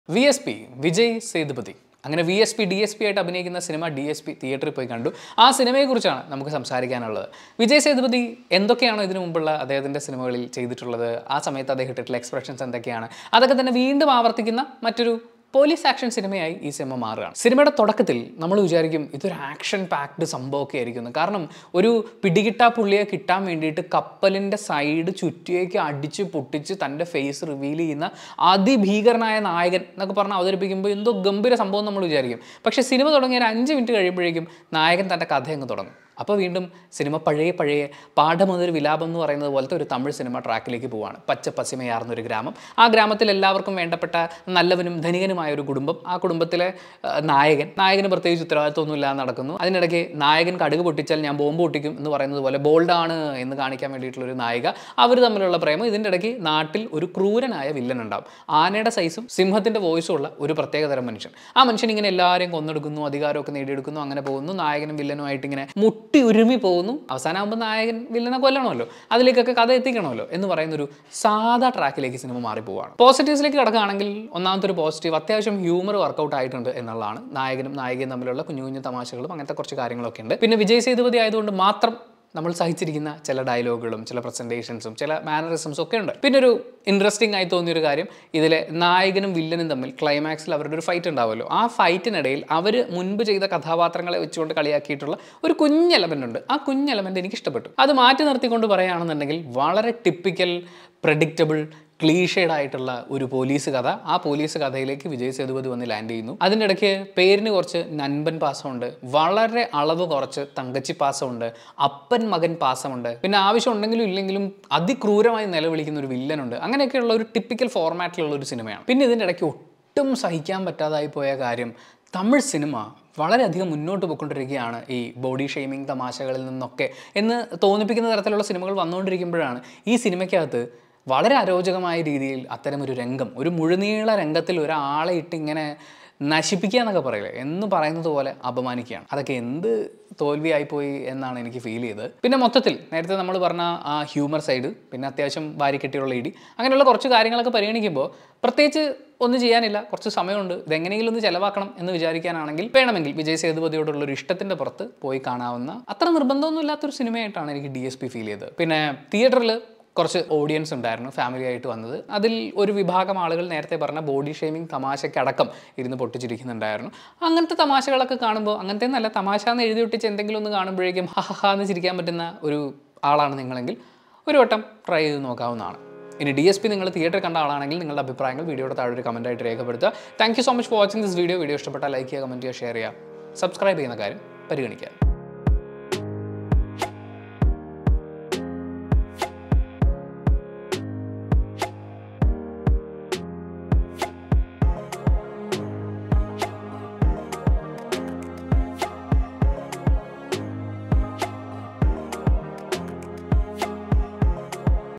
V S P Vijay Sethupathi അങ്ങനെ V S P D S P ആയിട്ട് അഭിനയിക്കുന്ന സിനിമ ഡി എസ് പി തിയേറ്ററിൽ പോയി കണ്ടു ആ സിനിമയെക്കുറിച്ചാണ് നമുക്ക് സംസാരിക്കാനുള്ളത് വിജയ് സേതുപതി എന്തൊക്കെയാണോ ഇതിനു മുമ്പുള്ള അദ്ദേഹത്തിൻ്റെ സിനിമകളിൽ ചെയ്തിട്ടുള്ളത് ആ സമയത്ത് അദ്ദേഹം ഇട്ടിട്ടുള്ള എക്സ്പ്രഷൻസ് എന്തൊക്കെയാണ് അതൊക്കെ തന്നെ വീണ്ടും ആവർത്തിക്കുന്ന മറ്റൊരു പോലീസ് ആക്ഷൻ സിനിമയായി ഈ സിനിമ മാറുകയാണ് സിനിമയുടെ തുടക്കത്തിൽ നമ്മൾ വിചാരിക്കും ഇതൊരു ആക്ഷൻ പാക്ഡ് സംഭവമൊക്കെ ആയിരിക്കും എന്ന്. കാരണം ഒരു പിടികിട്ടാ പുള്ളിയെ കിട്ടാൻ വേണ്ടിയിട്ട് കപ്പലിൻ്റെ സൈഡ് ചുറ്റിയേക്ക് അടിച്ച് പൊട്ടിച്ച് തൻ്റെ ഫേസ് റിവീൽ ചെയ്യുന്ന അതിഭീകരനായ നായകൻ എന്നൊക്കെ പറഞ്ഞ് അവതരിപ്പിക്കുമ്പോൾ എന്തോ ഗംഭീര സംഭവം നമ്മൾ വിചാരിക്കും പക്ഷേ സിനിമ തുടങ്ങിയ ഒരു അഞ്ച് മിനിറ്റ് കഴിയുമ്പോഴേക്കും നായകൻ തൻ്റെ കഥ അങ്ങ് തുടങ്ങും അപ്പോൾ വീണ്ടും സിനിമ പഴയ പഴയ പാഠമൊന്നൊരു വിലാപം എന്ന് പറയുന്നത് പോലത്തെ ഒരു തമിഴ് സിനിമ ട്രാക്കിലേക്ക് പോവാണ് പച്ച പസിമയാർന്ന ഒരു ഗ്രാമം ആ ഗ്രാമത്തിൽ എല്ലാവർക്കും വേണ്ടപ്പെട്ട നല്ലവനും ധനികനുമായ ഒരു കുടുംബം ആ കുടുംബത്തിലെ ആ, നായകൻ നായകന് പ്രത്യേകിച്ച് ഉത്തരവാദിത്വമൊന്നും ഇല്ലാതെ നടക്കുന്നു അതിനിടയ്ക്ക് നായകൻ കടുക് പൊട്ടിച്ചാൽ ഞാൻ ബോംബ് പൊട്ടിക്കും എന്ന് പറയുന്നത് പോലെ ബോൾഡാണ് എന്ന് കാണിക്കാൻ വേണ്ടിയിട്ടുള്ള ഒരു നായിക അവർ തമ്മിലുള്ള പ്രേമം ഇതിൻ്റെ ഇടയ്ക്ക് നാട്ടിൽ ഒരു ക്രൂരനായ വില്ലൻ ഉണ്ടാവും ആനയുടെ സൈസും സിംഹത്തിൻ്റെ വോയിസും ഉള്ള ഒരു പ്രത്യേകതരം മനുഷ്യൻ ആ മനുഷ്യൻ ഇങ്ങനെ എല്ലാവരെയും കൊന്നെടുക്കുന്നു അധികാരമൊക്കെ നേടിയെടുക്കുന്നു അങ്ങനെ പോകുന്നു നായകനും വില്ലനുമായിട്ട് ഇങ്ങനെ മുട്ടി ഉരുമി പോകുന്നു അവസാനമാകുമ്പോൾ നായകൻ വില്ലനെ കൊല്ലണമല്ലോ അതിലേക്കൊക്കെ കഥ എത്തിക്കണമല്ലോ എന്ന് പറയുന്ന ഒരു സാധാ ട്രാക്കിലേക്ക് സിനിമ മാറിപ്പോവാണ് പോസിറ്റീവ്സിലേക്ക് കിടക്കുകയാണെങ്കിൽ ഒന്നാമത്തെ ഒരു പോസിറ്റീവ് അത്യാവശ്യം ഹ്യൂമർ വർക്കൗട്ട് ആയിട്ടുണ്ട് എന്നുള്ളതാണ് നായകനും നായികയും തമ്മിലുള്ള കുഞ്ഞു കുഞ്ഞു തമാശകളും അങ്ങനത്തെ കുറച്ച് കാര്യങ്ങളൊക്കെ ഉണ്ട് പിന്നെ വിജയ് സേതുപതി ആയതുകൊണ്ട് മാത്രം നമ്മൾ സഹിച്ചിരിക്കുന്ന ചില ഡയലോഗുകളും ചില പ്രസൻറ്റേഷൻസും ചില മാനറിസംസും ഒക്കെ ഉണ്ട് പിന്നെ ഒരു ഇൻട്രസ്റ്റിംഗ് ആയി തോന്നിയൊരു കാര്യം ഇതിലെ നായകനും വില്ലനും തമ്മിൽ ക്ലൈമാക്സിൽ അവരുടെ ഒരു ഫൈറ്റ് ഉണ്ടാവുമല്ലോ ആ ഫൈറ്റിനിടയിൽ അവർ മുൻപ് ചെയ്ത കഥാപാത്രങ്ങളെ വെച്ചുകൊണ്ട് കളിയാക്കിയിട്ടുള്ള ഒരു കുഞ്ഞ് എലമെൻ്റ് ഉണ്ട് ആ കുഞ്ഞ് എലമെൻ്റ് എനിക്ക് ഇഷ്ടപ്പെട്ടു അത് മാറ്റി നിർത്തിക്കൊണ്ട് പറയുകയാണെന്നുണ്ടെങ്കിൽ വളരെ ടിപ്പിക്കൽ പ്രഡിക്റ്റബിൾ ക്ലീഷേഡ് ആയിട്ടുള്ള ഒരു പോലീസ് കഥ ആ പോലീസ് കഥയിലേക്ക് വിജയ് സേതുപതി വന്ന് ലാൻഡ് ചെയ്യുന്നു അതിൻ്റെ ഇടയ്ക്ക് പേരിന് കുറച്ച് നൻപൻ പാസമുണ്ട് വളരെ അളവ് കുറച്ച് തങ്കച്ചി പാസമുണ്ട് അപ്പൻ മകൻ പാസമുണ്ട് പിന്നെ ആവശ്യം ഉണ്ടെങ്കിലും ഇല്ലെങ്കിലും അതിക്രൂരമായി നിലവിളിക്കുന്ന ഒരു വില്ലനുണ്ട് അങ്ങനെയൊക്കെയുള്ള ഒരു ടിപ്പിക്കൽ ഫോർമാറ്റിലുള്ള ഒരു സിനിമയാണ് പിന്നെ ഇതിൻ്റെ ഇടയ്ക്ക് ഒട്ടും സഹിക്കാൻ പറ്റാതായി പോയ കാര്യം തമിഴ് സിനിമ വളരെയധികം മുന്നോട്ട് പോയിക്കൊണ്ടിരിക്കുകയാണ് ഈ ബോഡി ഷെയ്മിങ് തമാശകളിൽ നിന്നൊക്കെ എന്ന് തോന്നിപ്പിക്കുന്ന തരത്തിലുള്ള സിനിമകൾ വന്നുകൊണ്ടിരിക്കുമ്പോഴാണ് ഈ സിനിമയ്ക്കകത്ത് വളരെ അരോചകമായ രീതിയിൽ അത്തരമൊരു രംഗം ഒരു മുഴുനീള രംഗത്തിൽ ഒരാളെ ഇട്ട് ഇങ്ങനെ നശിപ്പിക്കുക എന്നൊക്കെ പറയില്ലേ എന്ന് പറയുന്നത് പോലെ അപമാനിക്കുകയാണ് അതൊക്കെ എന്ത് തോൽവിയായിപ്പോയി എന്നാണ് എനിക്ക് ഫീൽ ചെയ്തത് പിന്നെ മൊത്തത്തിൽ നേരത്തെ നമ്മൾ പറഞ്ഞ ആ ഹ്യൂമർ സൈഡ് പിന്നെ അത്യാവശ്യം വാരിക്കെട്ടിയുള്ള ഇടി അങ്ങനെയുള്ള കുറച്ച് കാര്യങ്ങളൊക്കെ പരിഗണിക്കുമ്പോൾ പ്രത്യേകിച്ച് ഒന്നും ചെയ്യാനില്ല കുറച്ച് സമയമുണ്ട് ഇതെങ്ങനെയെങ്കിലും ഒന്ന് ചിലവാക്കണം എന്ന് വിചാരിക്കാനാണെങ്കിൽ വേണമെങ്കിൽ വിജയ് സേതുപതിയോടുള്ള ഒരു ഇഷ്ടത്തിൻ്റെ പുറത്ത് പോയി കാണാവുന്ന അത്ര നിർബന്ധമൊന്നും ഇല്ലാത്തൊരു സിനിമയായിട്ടാണ് എനിക്ക് ഡി എസ് പി ഫീൽ ചെയ്തത് പിന്നെ തിയേറ്ററിൽ കുറച്ച് ഓഡിയൻസ് ഉണ്ടായിരുന്നു ഫാമിലി ആയിട്ട് വന്നത് അതിൽ ഒരു വിഭാഗം ആളുകൾ നേരത്തെ പറഞ്ഞ ബോഡി ഷേമിങ് തമാശയ്ക്കടക്കം ഇരുന്ന് പൊട്ടിച്ചിരിക്കുന്നുണ്ടായിരുന്നു അങ്ങനത്തെ തമാശകളൊക്കെ കാണുമ്പോൾ അങ്ങനത്തെ നല്ല തമാശ എന്ന് എഴുതി ഒട്ടിച്ച് എന്തെങ്കിലും ഒന്ന് കാണുമ്പോഴേക്കും ഹഹ എന്ന് ചിരിക്കാൻ പറ്റുന്ന ഒരു ആളാണ് നിങ്ങളെങ്കിൽ ഒരു വട്ടം ട്രൈ ചെയ്ത് നോക്കാവുന്നതാണ് ഇനി ഡി എസ് പി നിങ്ങൾ തിയേറ്റർ കണ്ട ആളാണെങ്കിൽ നിങ്ങളുടെ അഭിപ്രായങ്ങൾ വീഡിയോയുടെ താഴെ ഒരു കമൻറ്റായിട്ട് രേഖപ്പെടുത്തുക thank you so much for watching this video video ഇഷ്ടപ്പെട്ടാൽ ലൈക്ക് ചെയ്യുക കമൻറ്റ് ചെയ്യുക ഷെയർ ചെയ്യുക സബ്സ്ക്രൈബ് ചെയ്യുന്ന കാര്യം പരിഗണിക്കുക